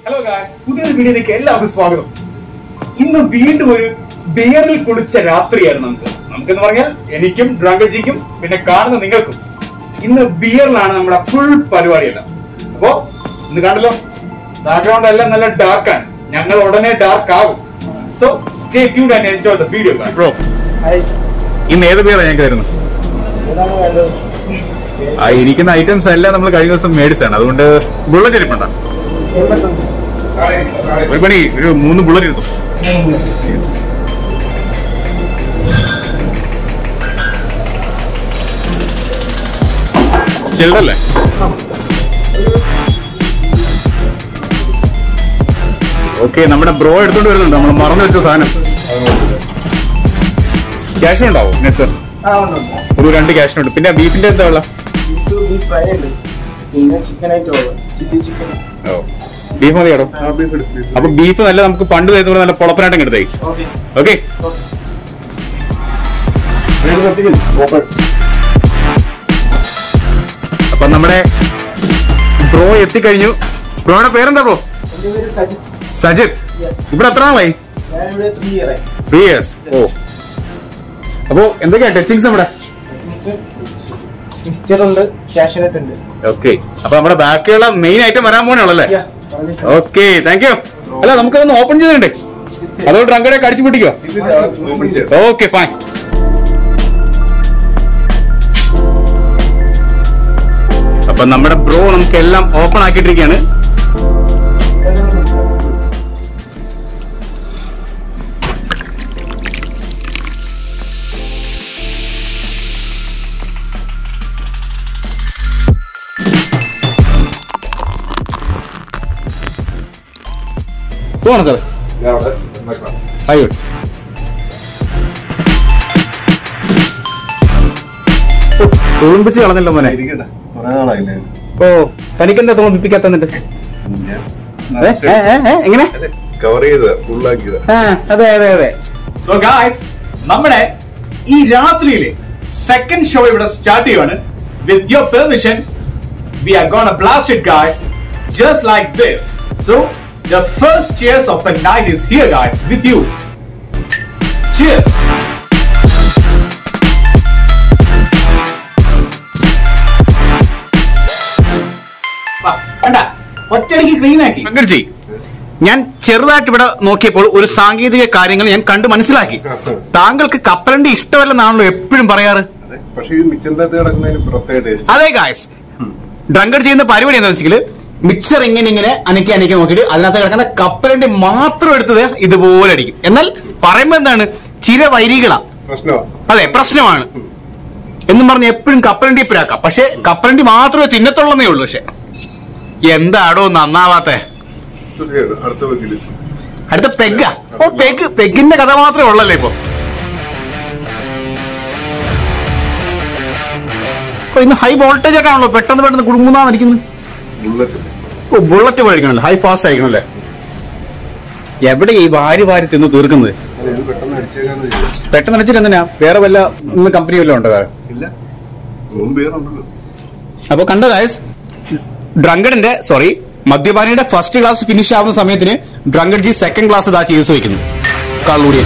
Hello guys പുതിയൊരു വീഡിയോയിലേക്ക് എല്ലാവർക്കും സ്വാഗതം ഇന്ന് വീണ്ടും ഒരു ബിയറിൽ കുളിച്ച രാത്രിയായിരുന്നു നമുക്ക് നമുക്കെന്ന് പറഞ്ഞാൽ എനിക്കും ഡ്രാങ്കജിക്കും പിന്നെ കാണുന്ന നിങ്ങൾക്കും ഇന്ന് ബിയറിലാണ് നമ്മുടെ ഫുൾ പരിപാടിയെല്ലാം അപ്പോ ഇന്ന് കണ്ടല്ലോ ബാക്ക്ഗ്രൗണ്ട് എല്ലാം നല്ല ഡാർക്കാണ് ഞങ്ങൾ ഉടനെ ഡാർക്ക് ആകും so stay tune and enjoy the video bro ഇന്ന് ഏത് ബിയറാണ് ഞങ്ങൾക്ക് തരുന്നത് ആ ഇരിക്കുന്ന ഐറ്റംസ് എല്ലാം നമ്മൾ കഴിഞ്ഞ ദിവസം മേടിച്ചാണ് അതുകൊണ്ട് ബുള്ളറ്റ് ഇരിപ്പുണ്ടോ ഒരു പണി ഒരു മൂന്ന് ബുള്ളറ്റ് എടുത്തു ചില്ലല്ലേ ഓക്കെ നമ്മുടെ ബ്രോ എടുത്തോണ്ട് വരുന്നുണ്ട് നമ്മൾ മറന്നു വെച്ച സാധനം ക്യാഷ് ഉണ്ടാവോ നെറ്റ് സർ ഒരു രണ്ട് ക്യാഷിനുണ്ട് പിന്നെ ബീഫിന്റെ എന്താ ഉള്ള പിന്നെ ചിക്കൻ ആയിട്ട് ചില്ലി ചിക്കൻ ബീഫ് മതിയാടോ അപ്പൊ ബീഫ് നല്ല നമുക്ക് പണ്ട് തരുന്ന നല്ല പൊളപ്പനായിട്ട് എടുത്തേ ഓക്കെ ഓക്കെ അപ്പൊ നമ്മുടെ ബ്രോ എത്തിക്കഴിഞ്ഞു ബ്രോയുടെ പേരെന്താ ബ്രോ എൻ്റെ പേര് സജിത് സജിത് ഇവിടെ എത്ര നാളായി ഞാനിവിടെ ത്രീ ഇയർ ആയി ത്രീ ഇയേഴ്സ് ഓ അപ്പോ എന്തൊക്കെയാ ടച്ചിങ്സ് നമ്മുടെ മിക്സ്ചർ ഉണ്ട് കാഷ്യനട്ട് ഉണ്ട് ഓക്കെ അപ്പൊ നമ്മുടെ ബാക്കിയുള്ള മെയിൻ ഐറ്റം വരാൻ പോണല്ലേ Yeah, പറഞ്ഞിട്ട്. ഓക്കെ താങ്ക് യു അല്ല നമുക്കൊന്ന് ഓപ്പൺ ചെയ്തിട്ടുണ്ട് അതുകൊണ്ട് അങ്ങോട്ട് കടിച്ചു പൊട്ടിക്കോ ഓക്കെ ഫൈൻ അപ്പൊ നമ്മുടെ ബ്രോ നമുക്ക് എല്ലാം ഓപ്പൺ ആക്കിയിട്ടിരിക്കുകയാണ് പോകണം സാർ ആയിക്കോട്ടെ തുളുമ്പിച്ച് കളഞ്ഞല്ലോ മോനെ ഓ തനിക്കെന്താ തോന്നിപ്പിക്കാത്ത എന്നിട്ട് ഏ, ഏ, ഏ, ഏ, എങ്ങനെ കവർ ചെയ്ത ഫുള്ളാക്കിയതാ ആ, അതെ അതെ അതെ സോ ഗായ്സ് നമ്മുടെ ഈ രാത്രിയിലെ സെക്കൻഡ് ഷോ ഇവിടെ സ്റ്റാർട്ട് ചെയ്യുവാണ് with your permission we are gone blast it guys just like this so the first cheers of the night is here guys with you cheers കണ്ട ഒറ്റയടിക്ക് ക്ലീൻ ആക്കി പങ്കടിച്ചേ ഞാൻ ചെറുതായിട്ട് ഇവിടെ നോക്കിയപ്പോൾ ഒരു സാങ്കേതിക കാര്യങ്ങൾ ഞാൻ കണ്ടു മനസ്സിലാക്കി താങ്കൾക്ക് കപ്പലണ്ടി ഇഷ്ടമല്ലെന്നാണല്ലോ എപ്പോഴും പറയാറ് അതെ പക്ഷെ ഇത് മിക്സറിന്റെ അകത്ത് കിടക്കുന്നതിന് പ്രത്യേക ടേസ്റ്റ് അതെ ഗായ്സ് ഡ്രങ്കഡ് ചെയ്യുന്ന പരിപാടി എന്താ വെച്ചാൽ മിക്സർ ഇങ്ങനെ ഇങ്ങനെ അനക്കി അനക്കി നോക്കിയിട്ട് അതിനകത്ത് കിടക്കുന്ന കപ്പലണ്ടി മാത്രം എടുത്തത് ഇതുപോലെ അടിക്കും എന്നാൽ പറയുമ്പോ എന്താണ് ചില വൈരികളാ പ്രശ്നമാ അതെ പ്രശ്നമാണ് എന്നും പറഞ്ഞ് എപ്പോഴും കപ്പലണ്ടി പിരാക്കാം പക്ഷെ കപ്പലണ്ടി മാത്രമേ തിന്നത്തുള്ളന്നേ ഉള്ളൂ പക്ഷെ എന്താടോ നന്നാവാത്തേ തീർച്ചയായിട്ടും അടുത്ത വെക്കില് അടുത്ത പെഗ്ഗാ ഓ പെഗ് പെഗിന്റെ കഥ മാത്രമേ ഉള്ളല്ലേ ഇപ്പൊ ഓ, ഇന്ന് ഹൈ വോൾട്ടേജ് ഒക്കെ ആണല്ലോ പെട്ടെന്ന് പെട്ടെന്ന് കുടുങ്ങുന്നാ ഇരിക്കുന്നത് ബുള്ളറ്റ് ഓ ബുള്ളറ്റ് പഠിക്കണല്ലോ ഹൈ ഫാസ്റ്റ് ആയിരിക്കണല്ലേ എവിടെ ഈ വാരി വാരി തിന്ന് തീർക്കുന്നത് അല്ല ഇത് പെട്ടെന്ന് അടിച്ചേക്കാന്ന് വിചാരിച്ചു പെട്ടെന്ന് വെച്ചിട്ട് എന്തിനാ വേറെ വല്ല ഇന്ന് കമ്പനി വല്ലതും ഉണ്ടോ വേറെ ഇല്ല മൂന്ന് പേരുണ്ടല്ലോ അപ്പൊ കണ്ടോ ഗായസ് ഡ്രങ്കഡിന്റെ സോറി മദ്യപാനിയുടെ ഫസ്റ്റ് ക്ലാസ് ഫിനിഷ് ആവുന്ന സമയത്തിന് ഡ്രങ്കഡ് ജി സെക്കൻഡ് ക്ലാസ് ഇതാ ചികിത്സ വയ്ക്കുന്നു കള്ളൂടിയ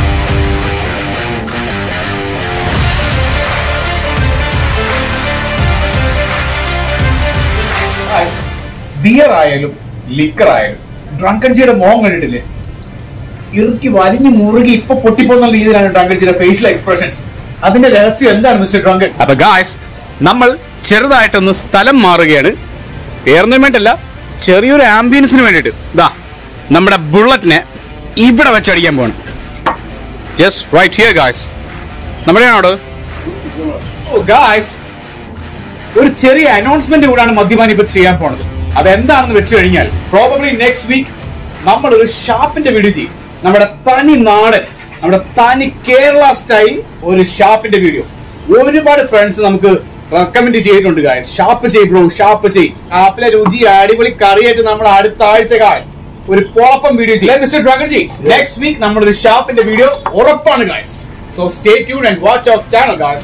ബിയർ ആയാലും ലിക്കർ ആയാലും ഡ്രങ്കൻജിയുടെ മോഹം കണ്ടിട്ടില്ലേ ഇറുക്കി വലിഞ്ഞു മുറുകി ഇപ്പൊ പൊട്ടിപ്പോകുന്ന രീതിയിലാണ് ഡ്രങ്കൻജിയുടെ ഫേഷ്യൽ എക്സ്പ്രഷൻസ് അതിന്റെ രഹസ്യം എന്താണ് മിസ്റ്റർ ഡ്രങ്കൻ അപ്പൊ ഗായ്സ് നമ്മൾ ചെറുതായിട്ടൊന്ന് സ്ഥലം മാറുകയാണ് വേറൊന്നും വേണ്ടല്ല ചെറിയൊരു ആംബിയൻസിന് വേണ്ടിയിട്ട് ഇതാ നമ്മുടെ ബുള്ളറ്റിനെ ഇവിടെ വെച്ചടിക്കാൻ പോകണം ജസ്റ്റ് റൈറ്റ് ഹിയർ ഗായ്സ് നമ്മുടെ ആണോ ഓ ഗായ്സ് ഒരു ചെറിയ അനൗൺസ്മെന്റ് കൂടാണ് മദ്യപാനി ഇപ്പൊ ചെയ്യാൻ പോണത് അതെന്താണെന്ന് വെച്ച് കഴിഞ്ഞാൽ പ്രോബബ്ലി നെക്സ്റ്റ് വീക്ക് നമ്മൾ ഒരു ഷാപ്പിന്റെ വീഡിയോ ചെയ്യും നമ്മുടെ തനി നാടൻ നമ്മുടെ തനി കേരള സ്റ്റൈൽ ഒരു ഷാപ്പിന്റെ വീഡിയോ ഒരുപാട് ഫ്രണ്ട്സ് നമുക്ക് റെക്കമെൻഡ് ചെയ്തിട്ടുണ്ട് ഗായ്സ് ഷാപ്പ് ചെയ് ബ്രോ ഷാപ്പ് ചെയ് ഷാപ്പിലെ രുചി അടിപൊളി കറിയായിട്ട് നമ്മൾ അടുത്ത ആഴ്ച ഗായ്സ് ഒരു പൊളപ്പം വീഡിയോ ചെയ്യും മിസ്റ്റർ ഡ്രഗർജി നെക്സ്റ്റ് വീക്ക് നമ്മൾ ഒരു ഷാപ്പിന്റെ വീഡിയോ ഉറപ്പാണ് guys so stay tune and watch our channel guys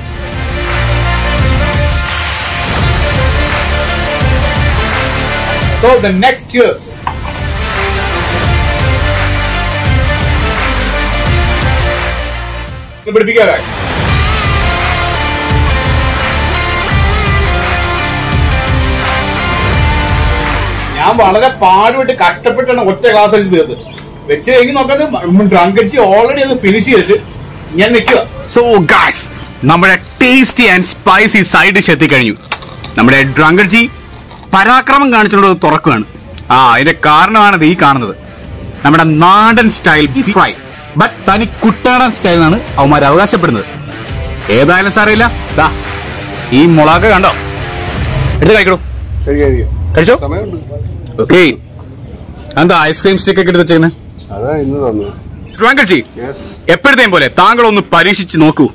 So the next cheers പിടിപ്പിക്കുക guys. ഞാൻ വളരെ പാടുപെട്ട് കഷ്ടപ്പെട്ടാണ് ഒറ്റ ക്ലാസ് അടിച്ച് തീർത്തത് വെച്ച് കഴിഞ്ഞ് നോക്കാൻ ഡ്രങ്കടിച്ച് ഓൾറെഡി അത് ഫിനിഷ് ചെയ്തിട്ട് ഞാൻ നിൽക്കുക സോ ഗായ്സ് നമ്മുടെ tasty and spicy side dish എത്തിക്കഴിഞ്ഞു നമ്മുടെ ഡ്രങ്കഡ്ജി പരാക്രമം കാണിച്ചുകൊണ്ട് തുറക്കുകയാണ് ആ അതിന്റെ കാരണമാണ് ഇത് ഈ കാണുന്നത് നമ്മുടെ നാടൻ സ്റ്റൈൽ ബീഫ് ഫ്രൈ ബട്ട് തനി കുട്ടാടൻ സ്റ്റൈൽ എന്നാണ് അവന്മാർ അവകാശപ്പെടുന്നത് ഏതായാലും സാറിയില്ല ദാ ഈ മുളക് കണ്ടോ എടുത്ത് കഴിക്കണോ കഴിക്കാതിരിക്കാം കഴിച്ചോ സമയമുണ്ട് ഓക്കെ എന്താ ഐസ്ക്രീം സ്റ്റിക്ക് ഒക്കെ എടുത്ത് വെച്ചേക്കുന്നത് അതാ ഇന്ന് തന്നു ഡ്രങ്കഡ്ജി യെസ് എപ്പോഴത്തെയും പോലെ താങ്കൾ ഒന്ന് പരീക്ഷിച്ച് നോക്കൂ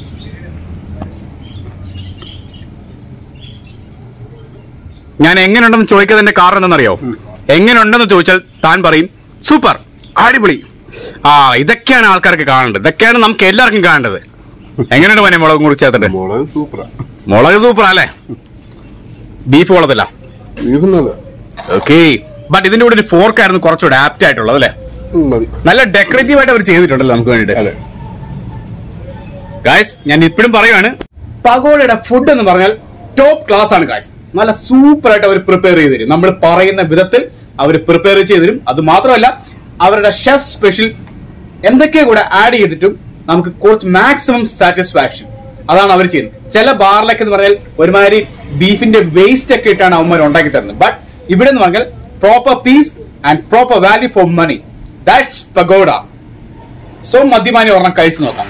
ഞാൻ എങ്ങനെയുണ്ടെന്ന് ചോദിക്കുന്നതിന്റെ കാരണം എന്തെന്നറിയോ എങ്ങനെയുണ്ടെന്ന് ചോദിച്ചാൽ താൻ പറയും സൂപ്പർ അടിപൊളി ആ ഇതൊക്കെയാണ് ആൾക്കാർക്ക് കാണേണ്ടത് ഇതൊക്കെയാണ് നമുക്ക് എല്ലാവർക്കും കാണേണ്ടത് എങ്ങനെയുണ്ട് മോനെ മുളക് മുറിച്ച് ചേർത്തിട്ട് മുളക് സൂപ്പറാ മുളക് സൂപ്പർ അല്ലേ ബീഫ് കൊള്ളത്തില്ല ബീഫ് നല്ല ഓക്കെ ബട്ട് ഇതിന്റെ കൂടെ ഒരു ഫോർക്ക് ആയിരുന്നു കുറച്ചുകൂടെ ആപ്റ്റ് ആയിട്ടുള്ളത് അല്ലേ ഉം, മതി നല്ല ഡെക്കറേറ്റീവ് ആയിട്ട് അവർ ചെയ്തിട്ടുണ്ടല്ലോ നമുക്ക് വേണ്ടിയിട്ട് അതെ ഗായ്സ് ഞാൻ ഇപ്പോഴും പറയുവാണ് പഗോഡയുടെ ഫുഡ് എന്ന് പറഞ്ഞാൽ ടോപ്പ് ക്ലാസ് ആണ് ഗായ്സ് നല്ല സൂപ്പർ ആയിട്ട് അവർ പ്രിപ്പയർ ചെയ്ത് തരും നമ്മൾ പറയുന്ന വിധത്തിൽ അവർ പ്രിപ്പയർ ചെയ്ത് തരും അത് മാത്രമല്ല അവരുടെ ഷെഫ് സ്പെഷ്യൽ എന്തൊക്കെ കൂടെ ആഡ് ചെയ്തിട്ടും നമുക്ക് കുറച്ച് മാക്സിമം സാറ്റിസ്ഫാക്ഷൻ അതാണ് അവർ ചെയ്യുന്നത് ചില ബാറിലൊക്കെ എന്ന് പറഞ്ഞാൽ ഒരുമാതിരി ബീഫിന്റെ വേസ്റ്റ് ഒക്കെ ഇട്ടാണ് അവന്മാർ ഉണ്ടാക്കി തരുന്നത് ബട്ട് ഇവിടെ എന്ന് പറഞ്ഞാൽ proper piece and proper value for money that's pakoda so മദ്യമാനി ഒരെണ്ണം കഴിച്ചു നോക്കാം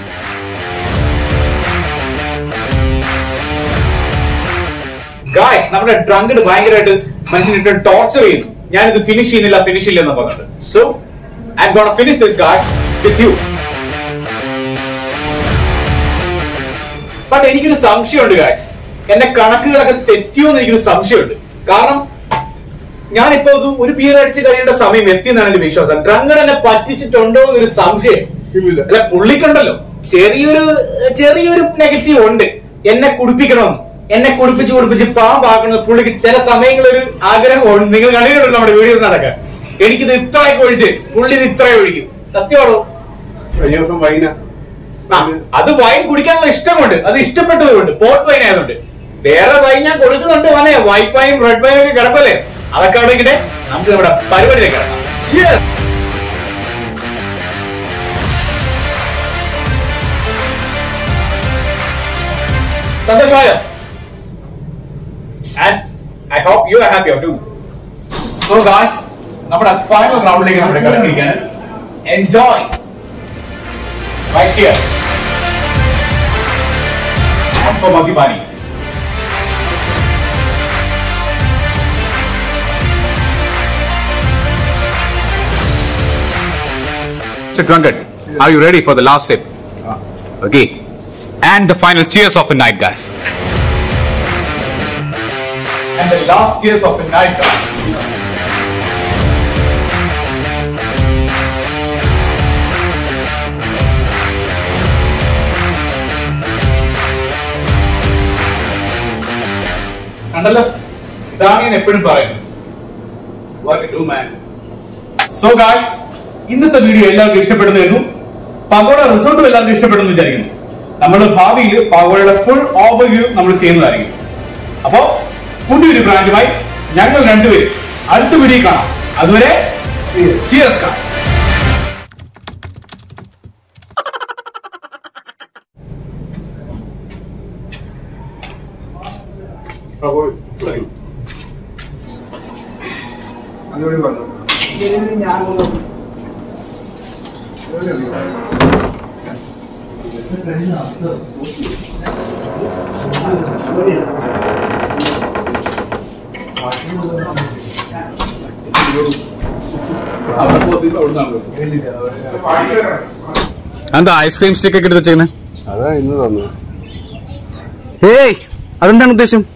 ഗായ്സ് നമ്മുടെ ഡ്രങ്കഡ് ഭയങ്കരമായിട്ട് മനുഷ്യനിട്ട് ടോർച്ചർ ചെയ്യുന്നു ഞാൻ ഇത് ഫിനിഷ് ചെയ്യുന്നില്ല ഫിനിഷ് ഇല്ല എന്ന് പറഞ്ഞിട്ട് so I gonna finish this guys with you but എനിക്കൊരു സംശയമുണ്ട് ഗായ്സ് എന്റെ കണക്കുകളൊക്കെ തെറ്റിയോ എന്ന് എനിക്കൊരു സംശയമുണ്ട് കാരണം ഞാനിപ്പോ ഇത് ഒരു ബിയർ അടിച്ച് കഴിയേണ്ട സമയം എത്തിയെന്നാണ് എന്റെ വിശ്വാസം ഡ്രങ്കഡ് എന്നെ പറ്റിച്ചിട്ടുണ്ടോ എന്നൊരു സംശയം ഇല്ല അല്ല പുള്ളിക്കുണ്ടല്ലോ ചെറിയൊരു ചെറിയൊരു നെഗറ്റീവ് ഉണ്ട് എന്നെ കുടിപ്പിക്കണമെന്ന് എന്നെ കുടിപ്പിച്ച് കുടിപ്പിച്ച് പാമ്പാക്കുന്നത് പുള്ളിക്ക് ചില സമയങ്ങളിൽ ഒരു ആഗ്രഹം ഉണ്ട് നിങ്ങൾ കണ്ടിട്ടുണ്ടല്ലോ നമ്മുടെ വീഡിയോസ് നടക്കാൻ എനിക്കിത് ഇത്രയൊക്കെ ഒഴിച്ച് പുള്ളി ഇത് ഇത്രയും ഒഴിക്കും സത്യമാണോ കഴിഞ്ഞ ദിവസം വൈന ആ, അത് വൈൻ കുടിക്കാനുള്ള ഇഷ്ടമുണ്ട് അത് ഇഷ്ടപ്പെട്ടതുകൊണ്ട് പോട്ട് വൈൻ ആയതുകൊണ്ട് വേറെ വൈൻ ഞാൻ കൊടുക്കുന്നുണ്ട് വനെ വൈറ്റ് വൈൻ റെഡ് വൈൻ ഒക്കെ കിടപ്പല്ലേ അതൊക്കെ അവിടെ ഇങ്ങനെ നമുക്ക് നമ്മുടെ പരിപാടിയിലേക്ക് കിടക്കാം Cheers! സന്തോഷമായോ and I hope you are happy to so guys നമ്മുടെ ഫൈനൽ റൗണ്ടിലേക്ക് നമ്മൾ കിടന്നിരിക്കുകയാണ് enjoy right here. And for Madhibani. So, drunkard, are you ready for the last sip? Okay. And the final cheers of the night, guys. And the last cheers of the night, guys. കണ്ടല്ലോ ഇതാണ് ഞാൻ എപ്പോഴും പറയുന്നത് What to do, man? So guys, ഇന്നത്തെ video എല്ലാവർക്കും ഇഷ്ടപ്പെടുന്നു pagoda റിസോർട്ടും എല്ലാവർക്കും ഇഷ്ടപ്പെടുന്നു വിചാരിക്കുന്നു നമ്മൾ ഭാവിയിൽ പഗോഡയുടെ ഫുൾ ഓവർവ്യൂ നമ്മൾ ചെയ്യുന്നതായിരിക്കും അപ്പോ പുതിയൊരു ബ്രാൻഡുമായി ഞങ്ങൾ രണ്ടുപേരും അടുത്ത വീഡിയോ കാണാം അതുവരെ ചിയേഴ്സ് കാസ് സോറി അതുകൂടി പറഞ്ഞു ഇതിൽ ഞാൻ ഒന്ന് എന്താ ഐസ്ക്രീം സ്റ്റിക്ക് ഒക്കെ എടുത്ത് വെച്ചേക്കുന്നത് അതാ ഇന്ന് തന്നു ഏയ് അതെന്താണ് ഉദ്ദേശം